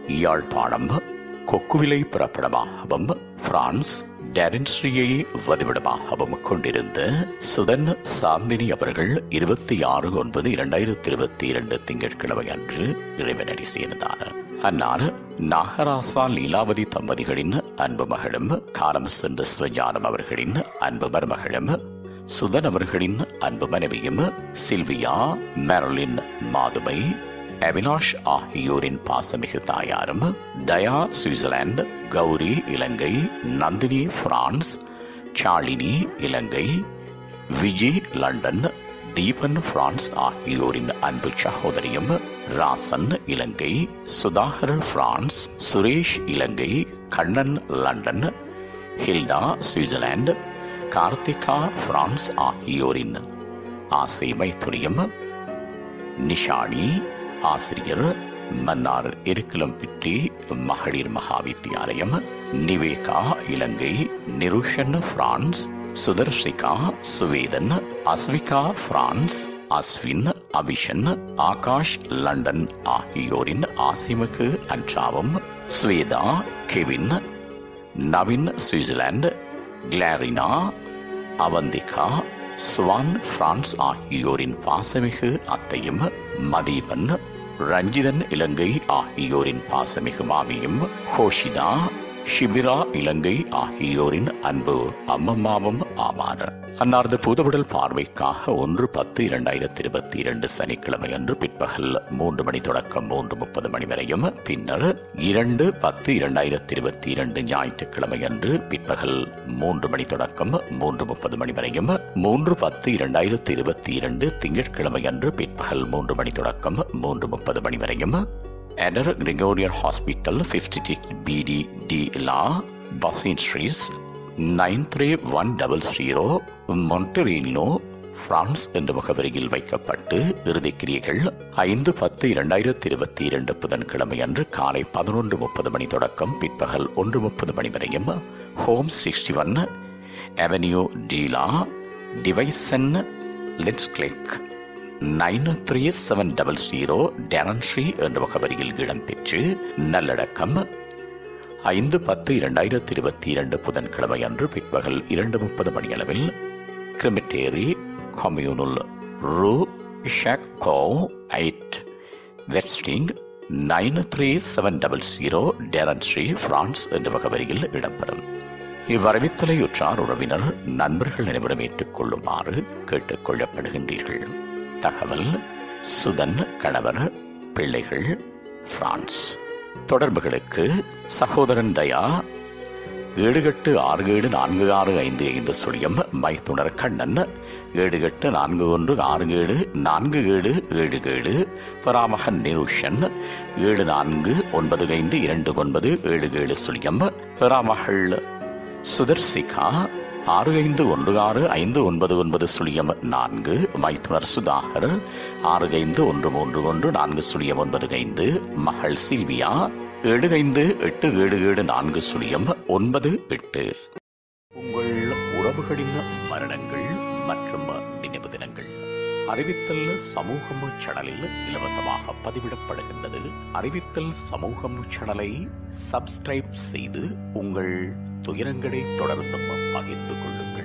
Yazhpanam கொக்குவிலை புறப்படமாகவும் France டெரன்ஸ்ரியை வதிவிடமாகவும் கொண்டிருந்த சுதன் சாந்தினி அவர்கள் இருபத்தி ஆறு ஒன்பது இரண்டாயிரத்தி இருபத்தி இரண்டு திங்கட்கிழமை அன்று இறைவனடி சேர்ந்தார் அன்னார் நாகராசா லீலாவதி தம்பதிகளின் அன்பு மகளும் காலம் சென்ற சிவஞானம் அவர்களின் அன்பு மருமகளும் சுதன் அவர்களின் அன்பு மனைவியும் சில்வியா மெரலின் மாதுமை அவினாஷ் ஆகியோரின் பாசமிகு தாயாரும் Daya Switzerland Gowri Ilangai Nandhini France Shalini Ilangai Viji London Deepan France ஆகியோரின் அன்பு சகோதரியும் Rasan Ilangai Sudhakar France Suresh Ilangai Kannan London Hilda Switzerland Karthika France ஆகியோரின் ஆசை மைத்துரியம் நிஷானி ஆசிரியர் மன்னார் எருக்கலம் பிற்றி மகளிர் மகாவித்தியாலயம் Niveka Ilangai Nirushan France Sutharshika Suvethan Ashvika France Ashwin Abishan Akash London ஆகியோரின் ஆசைமிகு அன்றாவும் Shweta Kevin Navin Switzerland Clarina Avanthika Swan France ஆகியோரின் பாசமிகு அத்தையும் மதீபன் ரஞ்சிதன் இலங்கை ஆகியோரின் பாசமிகு மாமியும் ஹோஷிதா ஷிபிரா இலங்கை ஆகியோரின் அன்பு அம்மம்மாவும் ஆமார் அன்னாரது புதுவிடல் பார்வைக்காக ஒன்று பத்து இரண்டாயிரத்தி இருபத்தி இரண்டு சனிக்கிழமை அன்று பிற்பகல் மூன்று மணி தொடக்கம் மூன்று முப்பது மணி வரையும் பின்னர் இரண்டு பத்து இரண்டாயிரத்தி இருபத்தி இரண்டு ஞாயிற்றுக்கிழமை அன்று பிற்பகல் மூன்று மணி தொடக்கம் மூன்று முப்பது மணி வரையும் மூன்று பத்து இரண்டாயிரத்தி இருபத்தி இரண்டு திங்கட்கிழமை அன்று பிற்பகல் மூன்று மணி தொடக்கம் மூன்று முப்பது மணி வரையும் Adder Gregorian Hospital 56 BD D La Boston Street 93100 Montreuil France என்ற முகவரியில் வைக்கப்பட்டு இறுதிக்கிரியைகள் ஐந்து பத்து இரண்டாயிரத்தி இருபத்தி இரண்டு புதன்கிழமை அன்று காலை பதினொன்று முப்பது மணி தொடக்கம் பிற்பகல் ஒன்று முப்பது மணி வரையும் home sixty one avenue de la division Leclerc nine three seven double zero Drancy என்ற முகவரியில் இடம்பெற்று நல்லடக்கம் ஐந்து பத்து இரண்டாயிரத்தி இருபத்தி இரண்டு புதன்கிழமை அன்று பிற்பகல் இரண்டு முப்பது மணியளவில் கிரிமிட்டேரி கம்யூனுல் ரூ ஷாக்கோ ஐட் வெட்ஸ்டிங் nine three seven double zero Drancy France என்ற முகவரியில் இடம்பெறும் இவ்வரவித்தலை உற்றார் உறவினர் நண்பர்கள் அனைவரும் ஏற்றுக்கொள்ளுமாறு கேட்டுக் கொள்ளப்படுகின்றீர்கள் தகவல் சுதன் கணவர் பிள்ளைகள் பிரான்ஸ் தொடர்புகளுக்கு சகோதரன் தயா ஏழு எட்டு ஆறு ஏழு நான்கு ஆறு ஐந்து ஐந்து சுழியம் மைத்துணர் கண்ணன் ஏழு எட்டு நான்கு ஒன்று ஆறு ஏழு நான்கு ஏழு ஏழு ஏழு பராமகன் நிருஷன் ஏழு நான்கு ஒன்பது ஐந்து இரண்டு ஒன்பது ஏழு ஏழு சுழியம் பெறாமகள் சுதர்சிகா ஆறு ஐந்து ஒன்று ஆறு ஐந்து ஒன்பது ஒன்பது சுழியம் நான்கு மைத்துனர் சுதாகர் ஆறு ஐந்து ஒன்று மூன்று ஒன்று நான்கு சுழியம் ஒன்பது ஐந்து மகள் சில்வியா ஏழு ஐந்து எட்டு ஏழு ஏழு நான்கு சுழியம் ஒன்பது எட்டு உங்கள் உறவுகளின் மரணங்கள் மற்றும் நினைவு தினங்கள் அறிவித்தல் சமூகம் சேனலில் இலவசமாக பதிவிடப்படுகின்றது அறிவித்தல் சமூகம் சேனலை சப்ஸ்கிரைப் செய்து உங்கள் துயரங்களை தொடர்ந்தும் பகிர்ந்து கொள்ளுங்கள்